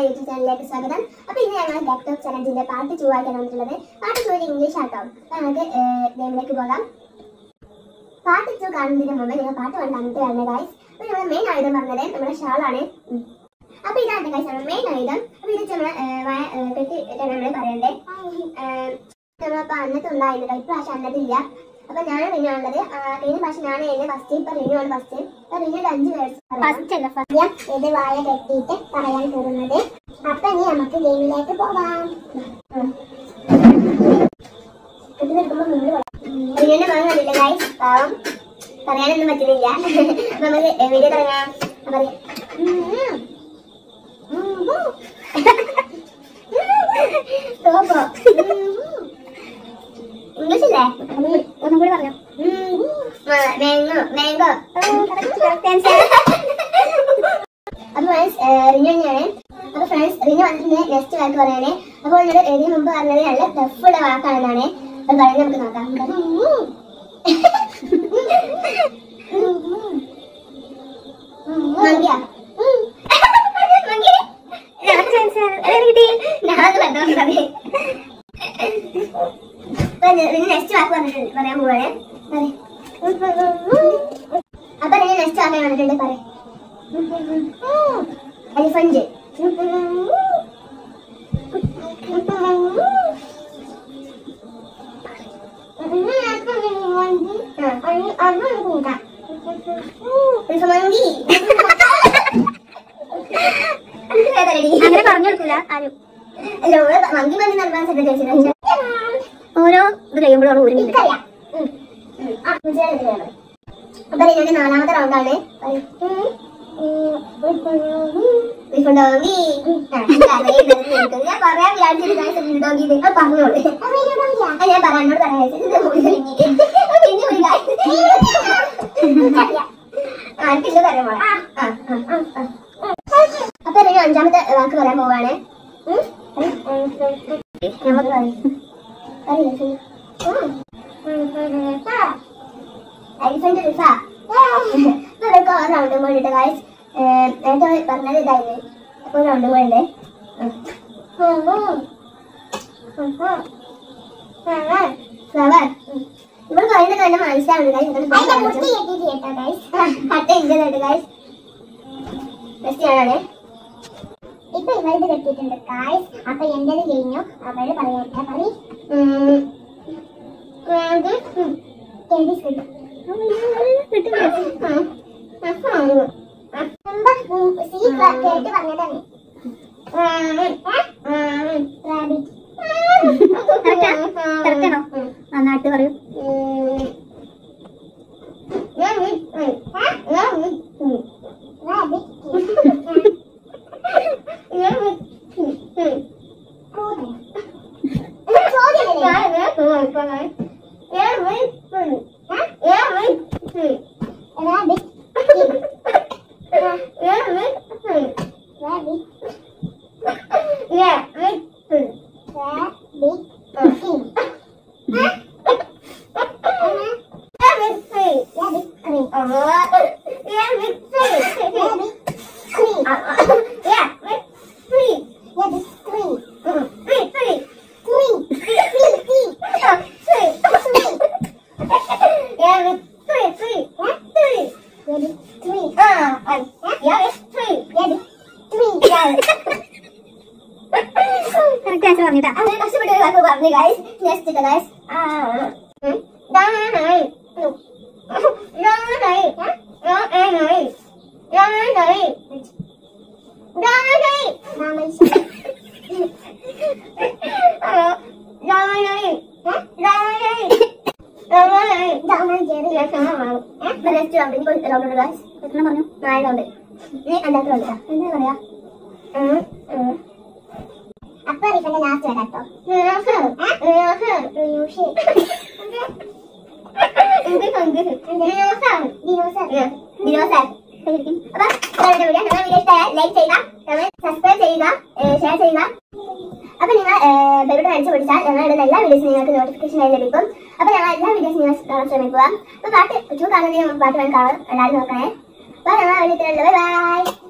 YouTube ചാനലിലേക്ക് സ്വാഗതം അപ്പൊ ഇന്ന് ഞങ്ങൾ ലാപ്ടോപ്പ് ചലഞ്ചിന്റെ പാർട്ട് ടു ആയിട്ടാണ് വന്നിട്ടുള്ളത് പാർട്ട് ടു ഇംഗ്ലീഷ് ആട്ടോ അപ്പൊ നമുക്ക് ഗെയിമിലേക്ക് പോകാം പാർട്ട് ടു കാണുന്നതിന് മുമ്പ് നിങ്ങൾ പാട്ട് വൺ കണ്ടിട്ട് വരണേ ഗൈസ് അപ്പൊ നമ്മുടെ മെയിൻ ആയുധം പറഞ്ഞത് നമ്മുടെ ഷാളാണ് ഉം. അപ്പൊ ഇതാണ് ഗൈസ് നമ്മുടെ മെയിൻ ആയുധം അപ്പൊ ഇത് നമ്മളെ കെട്ടി നമ്മൾ പറയണ്ടേ നമ്മളപ്പോ അന്നത്തെ ഉണ്ടായിരുന്നില്ല ഇപ്രാവശ്യം അന്നത്തില്ല അപ്പൊ ഞാൻ റിനു ഉള്ളത് കഴിഞ്ഞ പ്രാവശ്യം ഞാൻ എന്നെ ഫസ്റ്റ് ഇപ്പൊ റിനു ആണ് ഫസ്റ്റ് അപ്പൊ റിനുയുടെ അഞ്ച് പേഴ്സ് ഫസ്റ്റ് അല്ല ഫസ്റ്റ് ഇത് വായ കെട്ടിയിട്ട് പറയാൻ കയറുന്നത് അപ്പൊ ഇനി നമുക്ക് ഗെയിമിലേക്ക് പോവാം കെട്ടി നിൽക്കുമ്പോ മുന്നിൽ റിനുവിന്റെ മകൻ കണ്ടില്ല ഗൈസ് പാവം പറയാനൊന്നും പറ്റുന്നില്ല അപ്പൊ നമുക്ക് വീഡിയോ തുടങ്ങാം അപ്പൊ പറയാം പോകോ ഇംഗ്ലീഷല്ലേ ഒന്നും കൂടി പറഞ്ഞു മാംഗോ മാംഗോ അപ്പൊ ഫ്രണ്ട്സ് റിനു തന്നെയാണ് അപ്പൊ ഫ്രണ്ട്സ് റിനു വന്നിട്ടുണ്ട് നെക്സ്റ്റ് വാക്ക് പറയണേ അപ്പോൾ നിങ്ങൾ ഇതിന് മുമ്പ് പറഞ്ഞത് നല്ല ടഫുള്ള വാക്കാണെന്നാണ് അത് പറഞ്ഞ് നമുക്ക് നോക്കാം മങ്കിയ മങ്കി ഞാനത് ബന്ധപ്പെട്ടത് നെക്സ്റ്റ് വാക്ക് പറഞ്ഞിട്ടുണ്ട് പറയാൻ പോവാണ് അപ്പൊ ഞാൻ നെക്സ്റ്റ് വാക്ക് വന്നിട്ടുണ്ട് പറയാം എലിഫന്റ് അങ്ങനെ പറഞ്ഞു കൊടുക്കില്ല ആരും മങ്കി മങ്കി നിർമ്മാണ സെക്രട്ടറി ഓരോ ഇത് കഴിയുമ്പോഴാണ് ഒരു മിനിറ്റ് എനിക്കറിയാം. ഉം. ഉം. ആ, മനസ്സിലായി, മനസ്സിലായി. അപ്പൊ ഇതിന്റെ നാലാമത്തെ റൗണ്ടാണ് ഞാൻ പറയാൻ വിചാരിച്ചിട്ട് പറഞ്ഞോളൂ ഞാൻ പറയാൻ എന്നോട് ആർക്കില്ല പറയാൻ പോളെ അപ്പൊ ഒരു അഞ്ചാമത്തെ വാക്ക് പറയാൻ പോവാണ് ഉം? നമുക്ക് പറയും അറിയില്ല എലിഫന്റ് റിഫ ഇതൊക്കെ റൗണ്ട് പോയിട്ട് ഗൈസ് നേരത്തെ പറഞ്ഞത് ഇതായിരുന്നു അപ്പോൾ റൗണ്ട് പോയിണ്ട് ഫ്ലവർ ഇവിടെ പറയുന്ന കണ്ട് മനസ്സിലാവുന്നുണ്ട് ഗൈസ് കട്ട ഇഞ്ചതായിട്ട് ഗൈസ് നെക്സ്റ്റ് ഞാനാണ് ഇപ്പൊ ഇവരുടെ കെട്ടിയിട്ടുണ്ട് ഗൈസ് അപ്പൊ എന്റേത് കഴിഞ്ഞു അവള് പറയാട്ടെ പറയും കേട്ട് പറഞ്ഞതാണ് കറക്റ്റാണോ നന്നായിട്ട് പറയൂ കറക്റ്റ് ആൻസർ പറഞ്ഞിട്ടാ അങ്ങനെ കഷ്ടപ്പെട്ട് ഒരു വാക്ക് പറഞ്ഞു ഗൈസ് നെക്സ്റ്റ് ഇട്ട് ഗൈസ് എത്ര പറഞ്ഞു നാലുണ്ട് നീ അല്ലാത്ത എന്താ പറയാ ഉം, ഉം. അപ്പൊ റിഫന്റെ ലാസ്റ്റ് വരാട്ടോ ശരിക്കും ലൈക്ക് ചെയ്യുക സബ്സ്ക്രൈബ് ചെയ്യുക ഷെയർ ചെയ്യുക അപ്പൊ നിങ്ങൾ ബെൽബട്ടൺ അടിച്ചു പിടിച്ചാൽ ഞങ്ങൾ ഇടുന്ന എല്ലാ വീഡിയോസും നിങ്ങൾക്ക് നോട്ടിഫിക്കേഷൻ ആയി ലഭിക്കും അപ്പൊ ഞങ്ങൾ എല്ലാ വീഡിയോസും നിങ്ങൾ കാണാൻ ശ്രമിക്കുക അപ്പൊ പാട്ട് ടു കാണുന്നതിന് മുമ്പ് പാട്ട് വേണം കാണാൻ എല്ലാവരും നോക്കണേ അപ്പൊ ഞങ്ങൾ വീട്ടിലുള്ളത് ബൈ